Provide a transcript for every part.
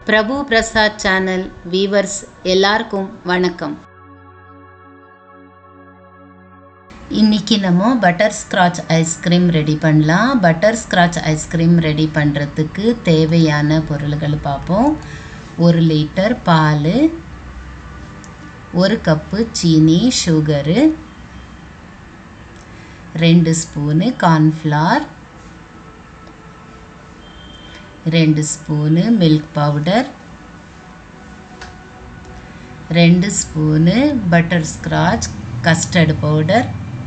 பிரபு Prasad channel viewers எல்லாருக்கும் வணக்கம் இன்னைக்கு நம்ம பட்டர் ஸ்க்ராட்ச் ஐஸ்கிரீம் ரெடி பண்ணலாம் பட்டர் ஸ்க்ராட்ச் ஐஸ்கிரீம் ரெடி பண்ணுறதுக்கு தேவையான பொருள்கள் பார்ப்போம் ஒரு லிட்டர் பால் ஒரு கப்பு சீனி சுகரு ரெண்டு ஸ்பூனு கார்ன்ஃப்ளார் ரெண்டு ஸ்பூனு மில்க் பவுடர் ரெண்டு spoon butterscotch custard powder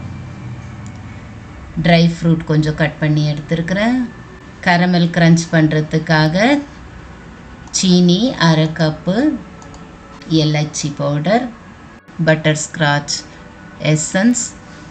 dry fruit கொஞ்சம் கட் பண்ணி எடுத்துருக்கிறேன் கரமல் க்ரன்ச் பண்ணுறதுக்காக சீனி அரை கப்பு எலச்சி பவுடர் பட்டர் ஸ்க்ராட்ச் எசன்ஸ்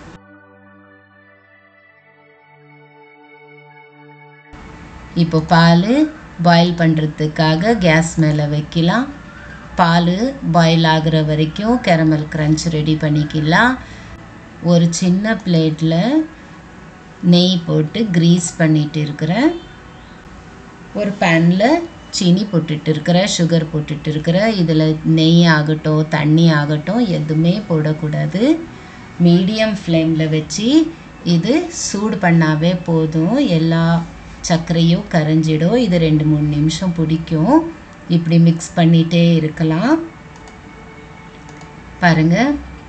இப்போ பால் பாயில் பண்ணுறதுக்காக கேஸ் மேலே வைக்கலாம் பால் பாயில் ஆகிற வரைக்கும் கேரமல் க்ரன்ச் ரெடி பண்ணிக்கலாம் ஒரு சின்ன பிளேட்டில் நெய் போட்டு க்ரீஸ் பண்ணிட்டு இருக்கிறேன் ஒரு பேனில் சீனி போட்டுட்டு இருக்கிறேன் சுகர் போட்டுட்டு இருக்கிறேன் இதில் நெய் ஆகட்டும் தண்ணி ஆகட்டும் எதுவுமே போடக்கூடாது மீடியம் ஃப்ளேமில் வச்சு இது சூடு பண்ணாவே போதும் எல்லா சர்க்கரையும் கரைஞ்சிடும் இது ரெண்டு மூணு நிமிஷம் பிடிக்கும் இப்படி மிக்ஸ் பண்ணிகிட்டே இருக்கலாம் பாருங்கள்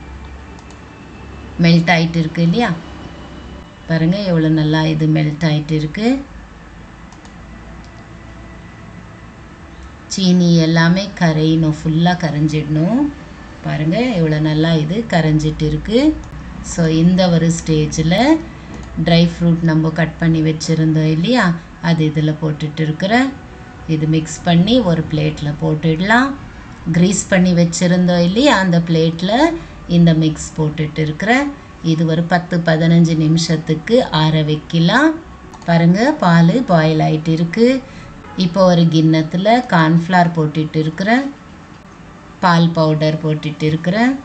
மெல்ட் ஆகிட்டு இருக்கு இல்லையா பாருங்கள் எவ்வளோ நல்லா இது மெல்ட் ஆகிட்டு இருக்கு சீனி எல்லாமே கரையணும் ஃபுல்லாக கரைஞ்சிடணும் பாருங்கள் எவ்வளோ நல்லா இது கரைஞ்சிட்டு இருக்கு ஸோ இந்த ஒரு ஸ்டேஜில் ட்ரை ஃப்ரூட் நம்ம கட் பண்ணி வச்சுருந்தோம் இல்லையா அது இதில் போட்டுட்டு இருக்கிறேன் இது மிக்ஸ் பண்ணி ஒரு பிளேட்டில் போட்டுடலாம் க்ரீஸ் பண்ணி வச்சுருந்தோம் இல்லையா அந்த பிளேட்டில் இந்த மிக்ஸ் போட்டுட்டு இருக்கிறேன் இது ஒரு பத்து பதினஞ்சு நிமிஷத்துக்கு ஆற வைக்கலாம் பாருங்கள் பால் பாயில் ஆகிட்டு இருக்குது இப்போ ஒரு கிண்ணத்தில் கார்ன்ஃப்ளவர் போட்டுட்டு இருக்கிறேன் பால் பவுடர் போட்டுட்டு இருக்கிறேன்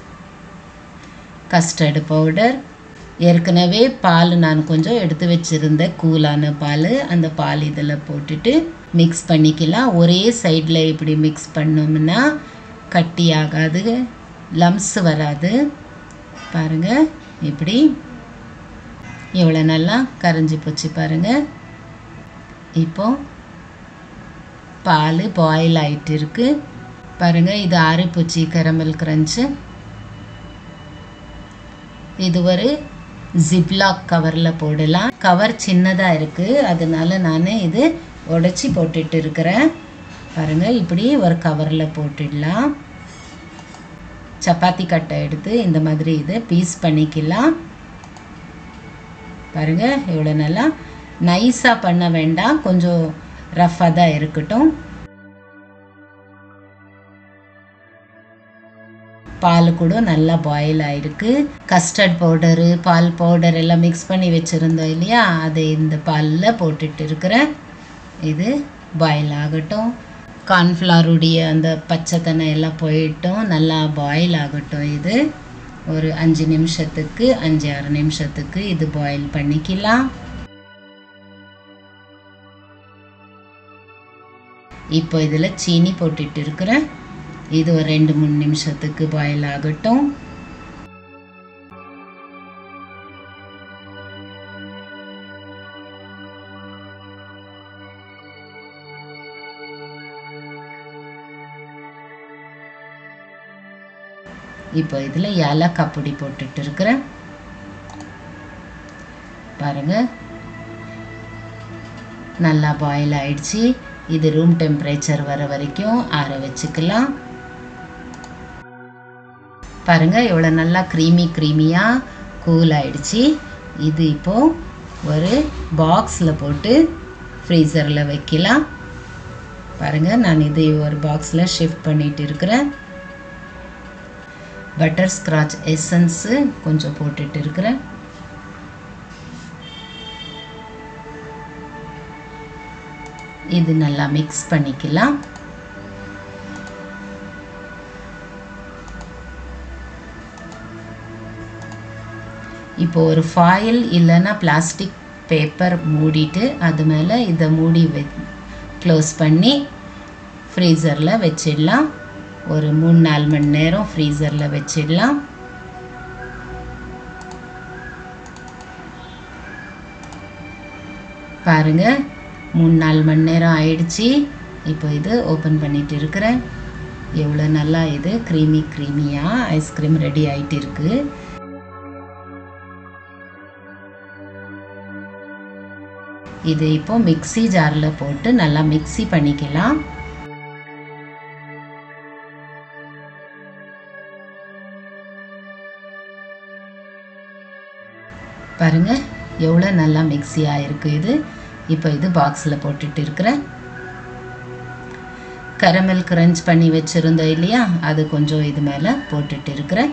கஸ்டர்டு பவுடர் ஏற்கனவே பால் நான் கொஞ்சம் எடுத்து வச்சுருந்தேன் கூலான பால் அந்த பால் இதில் போட்டுட்டு மிக்ஸ் பண்ணிக்கலாம் ஒரே சைடில் இப்படி மிக்ஸ் பண்ணோம்னா கட்டி ஆகாது லம்ஸ் வராது பாருங்கள் இப்படி எவ்வளோ நல்லா கரைஞ்சி போச்சு பாருங்கள் இப்போ பால் பாயில் ஆகிட்டு இருக்கு பாருங்கள் இது ஆறிப்போச்சு கரமல் கிரன்ச்சு இது ஒரு ஜிப்லாக் கவரில் போடலாம் கவர் சின்னதாக இருக்குது அதனால நான் இது உடச்சி போட்டுட்டு இருக்கிறேன் பாருங்கள் இப்படி ஒரு கவரில் போட்டுடலாம் சப்பாத்தி கட்டை எடுத்து இந்த மாதிரி இதை பீஸ் பண்ணிக்கலாம் பாருங்கள் எவ்வளோ நல்லா நைஸாக பண்ண வேண்டாம் கொஞ்சம் ரஃப்பாக தான் இருக்கட்டும் பால் கூட நல்லா பாயில் ஆகிருக்கு கஸ்டர்ட் பவுடரு பால் பவுடர் எல்லாம் மிக்ஸ் பண்ணி வச்சுருந்தோம் இல்லையா அதை இந்த பாலில் போட்டுட்டு இருக்கிறேன் இது பாயில் ஆகட்டும் கார்ன்ஃப்ளவருடைய அந்த பச்சைத்தனை எல்லாம் போயிட்டும் நல்லா பாயில் ஆகட்டும் இது ஒரு அஞ்சு நிமிஷத்துக்கு அஞ்சு ஆறு நிமிஷத்துக்கு இது பாயில் பண்ணிக்கலாம் இப்போ இதில் சீனி போட்டுட்டு இருக்கிறேன் இது ஒரு ரெண்டு மூணு நிமிஷத்துக்கு பாயில் ஆகட்டும் இப்போ இதில் ஏலக்காய் பொடி போட்டுட்டு இருக்கிறேன் பாருங்க நல்லா பாயில் ஆயிடுச்சு இது ரூம் டெம்பரேச்சர் வர வரைக்கும் ஆற வச்சுக்கலாம் பாருங்கள் எவ்வளோ நல்லா க்ரீமி க்ரீமியாக கூல் ஆயிடுச்சு இது இப்போது ஒரு பாக்ஸில் போட்டு ஃப்ரீசரில் வைக்கலாம் பாருங்கள் நான் இது ஒரு பாக்ஸில் ஷிஃப்ட் பண்ணிட்டு இருக்கிறேன் பட்டர் ஸ்க்ராட்ச் எசன்ஸு கொஞ்சம் போட்டுட்டு இருக்கிறேன் இது நல்லா மிக்ஸ் பண்ணிக்கலாம் இப்போ ஒரு ஃபாயில் இல்லைன்னா பிளாஸ்டிக் பேப்பர் மூடிட்டு அது மேலே இதை மூடி வை க்ளோஸ் பண்ணி ஃப்ரீசரில் வச்சிடலாம் ஒரு மூணு நாலு மணி நேரம் ஃப்ரீசரில் வச்சிடலாம் பாருங்க மூணு நாலு மணி நேரம் ஆயிடுச்சு இப்போ இது ஓப்பன் பண்ணிட்டு இருக்கிறேன் எவ்வளோ நல்லா இது க்ரீமி க்ரீமியாக ஐஸ்கிரீம் ரெடி ஆகிட்டு இருக்கு இது இப்போ மிக்ஸி ஜாரில் போட்டு நல்லா மிக்ஸி பண்ணிக்கலாம் பாருங்க எவ்வளோ நல்லா மிக்ஸி ஆயிருக்கு இது இப்போ இது பாக்ஸில் போட்டுட்டு இருக்கிறேன் கரமல் கிரன்ச் பண்ணி வச்சுருந்தோம் இல்லையா அது கொஞ்சம் இது மேலே போட்டுட்டு இருக்கிறேன்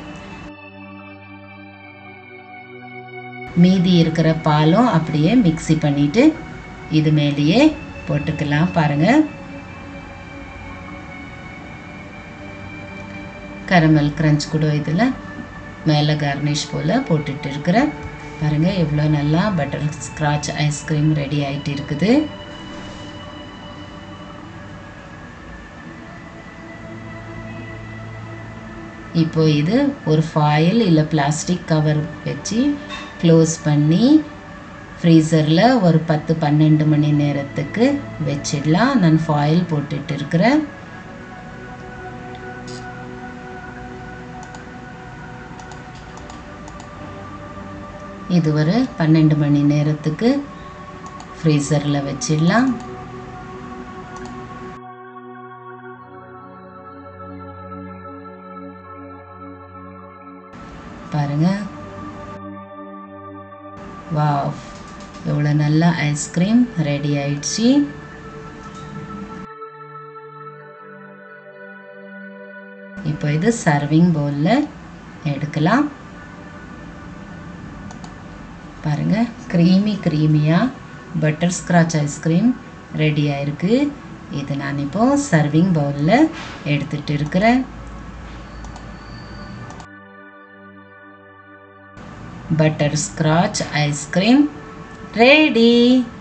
மீதி இருக்கிற பாலும் அப்படியே மிக்ஸி பண்ணிட்டு இது மேலேயே போட்டுக்கலாம் பாருங்க கரமல் கிரன்ச் கூட இதில் மேலே கார்னிஷ் போல் போட்டுட்டு இருக்கிறேன் பாருங்க எவ்வளோ நல்லா பட்டர் ஸ்க்ராட்ச் ஐஸ்கிரீம் ரெடி ஆகிட்டு இருக்குது இப்போ இது ஒரு ஃபாயில் இல்லை பிளாஸ்டிக் கவர் வச்சு க்ளோஸ் பண்ணி ஃப்ரீசரில் ஒரு பத்து பன்னெண்டு மணி நேரத்துக்கு வச்சிடலாம் நான் ஃபாயில் போட்டுட்டு இருக்கிறேன் இது ஒரு பன்னெண்டு மணி நேரத்துக்கு ஃப்ரீசரில் வச்சிடலாம் பாருங்க வாவ் எவ்வளோ நல்லா ஐஸ்கிரீம் ரெடி ஆயிடுச்சு இப்போ இது சர்விங் பவுலில் எடுக்கலாம் பாருங்க க்ரீமி க்ரீமியாக பட்டர் ஸ்க்ராட்ச் ஐஸ்கிரீம் ரெடி ஆயிருக்கு இது நான் இப்போ சர்விங் பவுலில் எடுத்துட்டு இருக்கிறேன் பட்டர் ஸ்க்ராட்ச் ஐஸ்கிரீம் ரெடி